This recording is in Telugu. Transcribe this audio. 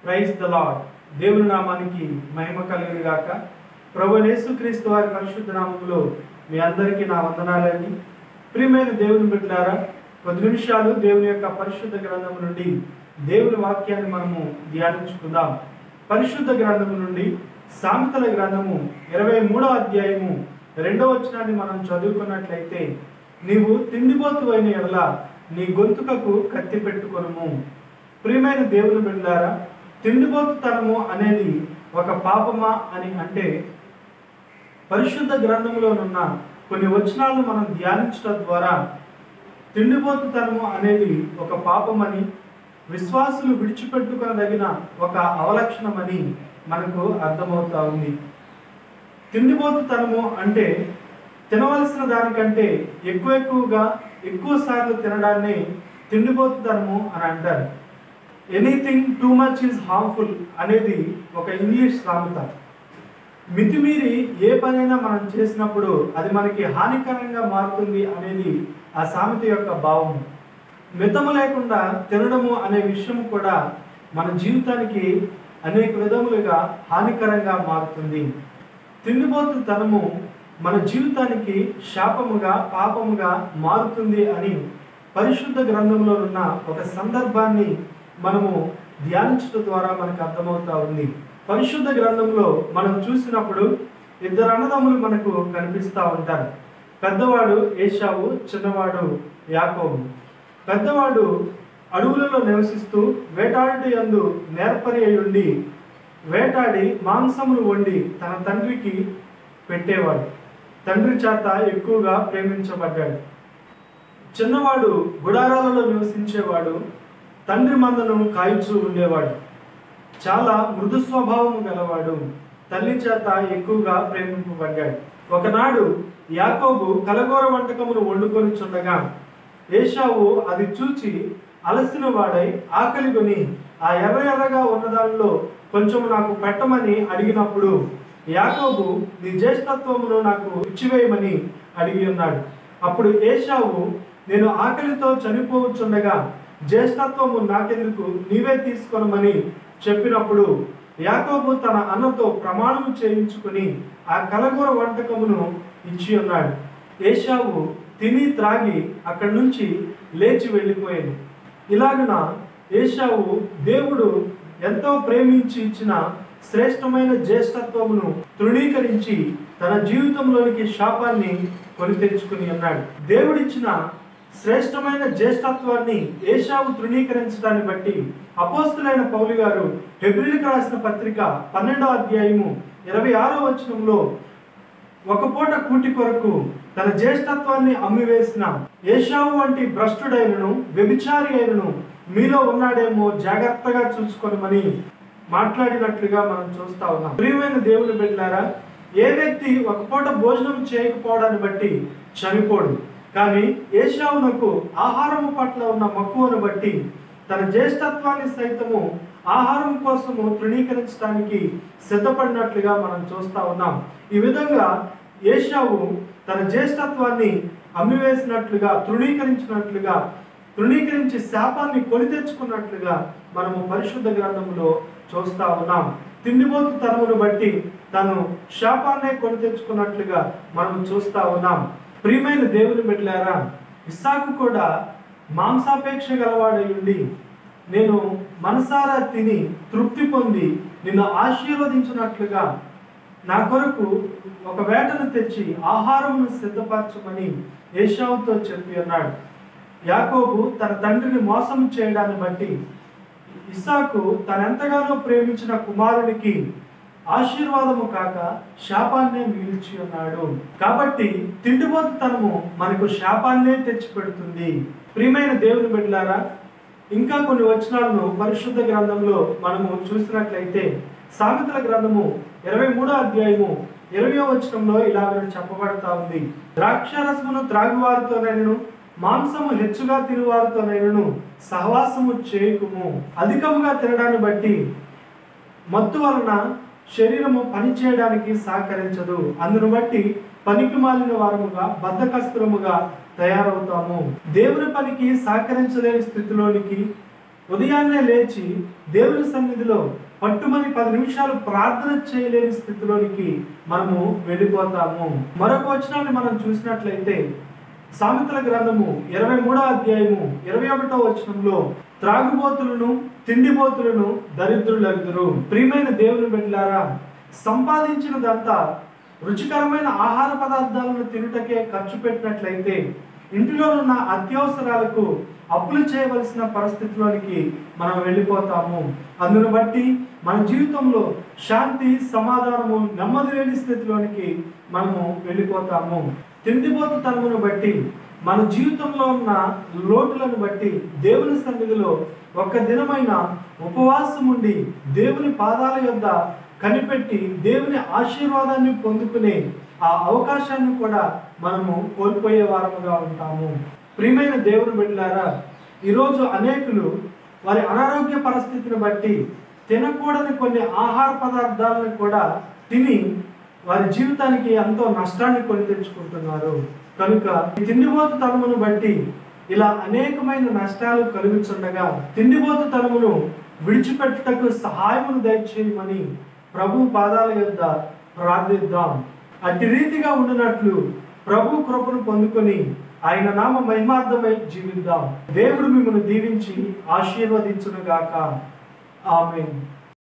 ప్రైజ్ ద లాడ్ దేవుని నామానికి మహిమ కలిగిన గాక ప్రభు యేసుక్రీస్తు వారి పరిశుద్ధ నామములో మీ అందరికీ నా వందనాలండి ప్రియమైన దేవుని బిడ్డలారా కొద్ది నిమిషాలు దేవుని యొక్క పరిశుద్ధ గ్రంథం నుండి దేవుని వాక్యాన్ని మనము ధ్యానించుకుందాం పరిశుద్ధ గ్రంథము నుండి సామెతల గ్రంథము ఇరవై మూడో అధ్యాయము రెండో వచనాన్ని మనం చదువుకున్నట్లయితే నీవు తిండిపోతు అయిన ఎడల నీ గొంతుకకు కత్తి పెట్టుకొనుము ప్రియమైన దేవుని బిడ్డారా తిండిపోతుతనము అనేది ఒక పాపమా అని అంటే పరిశుద్ధ గ్రంథంలోనున్న కొన్ని వచనాలను మనం ధ్యానించడం ద్వారా తిండిపోతుతనము అనేది ఒక పాపమని విశ్వాసులు విడిచిపెట్టుకొనదగిన ఒక అవలక్షణమని మనకు అర్థమవుతా ఉంది తిండిపోతుతనము అంటే తినవలసిన దానికంటే ఎక్కువ ఎక్కువగా ఎక్కువ సార్లు తినడాన్ని తిండిపోతుతనము అని అంటారు anything too much is harmful అనేది ఒక ఇంగ్లీష్ సామెత మితిమీరి ఏ పనైనా మనం చేసినప్పుడు అది మనకి హానికరంగా మారుతుంది అనేది ఆ సామెత యొక్క భావం మితము లేకుండా తినడము అనే విషయం కూడా మన జీవితానికి అనేక విధములుగా హానికరంగా మారుతుంది తిండిపోతు తనము మన జీవితానికి శాపముగా పాపముగా మారుతుంది అని పరిశుద్ధ గ్రంథంలో ఉన్న ఒక సందర్భాన్ని మనము ధ్యానించడం ద్వారా మనకు అర్థమవుతా ఉంది పరిశుద్ధ గ్రంథంలో మనం చూసినప్పుడు ఇద్దరు అన్నదమ్ములు మనకు కనిపిస్తూ ఉంటారు పెద్దవాడు ఏషావు చిన్నవాడు యాకోబు పెద్దవాడు అడవులలో నివసిస్తూ వేటాడి యందు నేర్పరి అయి ఉండి వేటాడి మాంసమును వండి తన తండ్రికి పెట్టేవాడు తండ్రి చేత ఎక్కువగా ప్రేమించబడ్డాడు చిన్నవాడు గుడారాలలో నివసించేవాడు తండ్రి మందను కాయిచూ ఉండేవాడు చాలా మృదు స్వభావం గలవాడు తల్లి చేత ఎక్కువగా ప్రేమింపబడ్డాడు ఒకనాడు యాకోబు కలగూర వంటకమును వండుకొని చుండగా ఏషావు అది చూచి అలసిన వాడై ఆకలి కొని ఆ ఎర్ర ఎర్రగా ఉన్న దానిలో కొంచెం నాకు పెట్టమని అడిగినప్పుడు యాకోబు నీ జ్యేష్ఠత్వమును నాకు ఇచ్చివేయమని అడిగి ఉన్నాడు అప్పుడు ఏషావు నేను ఆకలితో చనిపోవచ్చుండగా జ్యేష్ఠత్వము నాకెందుకు నీవే తీసుకొనమని చెప్పినప్పుడు యాకోబు తన అన్నతో ప్రమాణం చేయించుకుని ఆ కలగూర వంటకమును ఇచ్చి ఉన్నాడు ఏషావు తిని త్రాగి అక్కడి నుంచి లేచి వెళ్ళిపోయాడు ఇలాగున ఏషావు దేవుడు ఎంతో ప్రేమించి ఇచ్చిన శ్రేష్టమైన జ్యేష్ఠత్వమును తృణీకరించి తన జీవితంలోనికి శాపాన్ని కొని తెచ్చుకుని అన్నాడు దేవుడిచ్చిన శ్రేష్టమైన జ్యేష్ఠత్వాన్ని ఏషావు తృణీకరించడాన్ని బట్టి అపోస్తులైన పౌలు గారు హెబ్రిల్కి రాసిన పత్రిక పన్నెండో అధ్యాయము ఇరవై ఆరో వచనంలో ఒక పూట కూటి కొరకు తన జ్యేష్ఠత్వాన్ని అమ్మివేసిన ఏషావు వంటి భ్రష్టుడైనను వ్యభిచారి అయినను మీలో ఉన్నాడేమో జాగ్రత్తగా చూసుకోనమని మాట్లాడినట్లుగా మనం చూస్తా ఉన్నాం ప్రియమైన దేవుని బిడ్డారా ఏ వ్యక్తి ఒక పూట భోజనం చేయకపోవడాన్ని బట్టి చనిపోడు కానీ ఏషావునకు ఆహారము పట్ల ఉన్న మక్కువను బట్టి తన జ్యేష్ఠత్వాన్ని సైతము ఆహారం కోసము తృణీకరించడానికి సిద్ధపడినట్లుగా మనం చూస్తా ఉన్నాం ఈ విధంగా ఏషావు తన జ్యేష్ఠత్వాన్ని అమ్మివేసినట్లుగా తృణీకరించినట్లుగా తృణీకరించి శాపాన్ని కొని తెచ్చుకున్నట్లుగా మనము పరిశుద్ధ గ్రంథంలో చూస్తా ఉన్నాం తిండిపోతు తనమును బట్టి తను శాపాన్నే కొని తెచ్చుకున్నట్లుగా మనం చూస్తా ఉన్నాం ప్రియమైన దేవుని బిడ్డలారా ఇస్సాకు కూడా మాంసాపేక్ష గలవాడై ఉండి నేను మనసారా తిని తృప్తి పొంది నిన్ను ఆశీర్వదించినట్లుగా నా కొరకు ఒక వేటను తెచ్చి ఆహారమును సిద్ధపరచమని ఏషావుతో చెప్పి అన్నాడు యాకోబు తన తండ్రిని మోసం చేయడాన్ని బట్టి ఇస్సాకు తనెంతగానో ప్రేమించిన కుమారునికి ఆశీర్వాదము కాక శాపాన్నే మిగిల్చి ఉన్నాడు కాబట్టి తిండిపోతుతనము మనకు శాపాన్నే తెచ్చిపెడుతుంది ప్రియమైన దేవుని బిడ్డలారా ఇంకా కొన్ని వచనాలను పరిశుద్ధ గ్రంథంలో మనము చూసినట్లయితే సామెతల గ్రంథము ఇరవై మూడో అధ్యాయము ఇరవయో వచనంలో ఇలాగ చెప్పబడతా ఉంది ద్రాక్షారసమును త్రాగువారితోనైనను మాంసము హెచ్చుగా తినువారితోనైనను సహవాసము చేయకుము అధికముగా తినడాన్ని బట్టి మత్తు వలన శరీరము పనిచేయడానికి సహకరించదు అందును బట్టి పనికి మాలిన వారముగా బద్ధకస్తులముగా తయారవుతాము దేవుని పనికి సహకరించలేని స్థితిలోనికి ఉదయాన్నే లేచి దేవుని సన్నిధిలో పట్టుమని పది నిమిషాలు ప్రార్థన చేయలేని స్థితిలోనికి మనము వెళ్ళిపోతాము మరొక వచనాన్ని మనం చూసినట్లయితే సామెతల గ్రంథము ఇరవై మూడో అధ్యాయము ఇరవై ఒకటో వచనంలో త్రాగుబోతులను తిండిబోతులను దరిద్రులెగుదురు ప్రియమైన దేవుని బిడ్డలారా సంపాదించినదంతా రుచికరమైన ఆహార పదార్థాలను తినుటకే ఖర్చు పెట్టినట్లయితే ఇంటిలో ఉన్న అత్యవసరాలకు అప్పులు చేయవలసిన పరిస్థితిలోనికి మనం వెళ్ళిపోతాము అందును బట్టి మన జీవితంలో శాంతి సమాధానము నెమ్మది లేని స్థితిలోనికి మనము వెళ్ళిపోతాము తిండిపోతు తనమును బట్టి మన జీవితంలో ఉన్న లోటులను బట్టి దేవుని సన్నిధిలో ఒక్క దినమైన ఉపవాసం ఉండి దేవుని పాదాల యొద్ద కనిపెట్టి దేవుని ఆశీర్వాదాన్ని పొందుకునే ఆ అవకాశాన్ని కూడా మనము కోల్పోయే వారముగా ఉంటాము ప్రియమైన దేవుని బిడ్డలారా ఈరోజు అనేకులు వారి అనారోగ్య పరిస్థితిని బట్టి తినకూడని కొన్ని ఆహార పదార్థాలను కూడా తిని వారి జీవితానికి ఎంతో నష్టాన్ని కొని తెచ్చుకుంటున్నారు కనుక ఈ తిండిపోతు తనమును బట్టి ఇలా అనేకమైన నష్టాలు కలుగుతుండగా తిండిపోతు తనమును విడిచిపెట్టుటకు సహాయమును దయచేయమని ప్రభు పాదాల యొద్ద ప్రార్థిద్దాం అట్టి రీతిగా ఉండినట్లు ప్రభు కృపను పొందుకొని ఆయన నామ మహిమార్థమై జీవిద్దాం దేవుడు మిమ్మల్ని దీవించి ఆశీర్వదించునుగాక ఆమెన్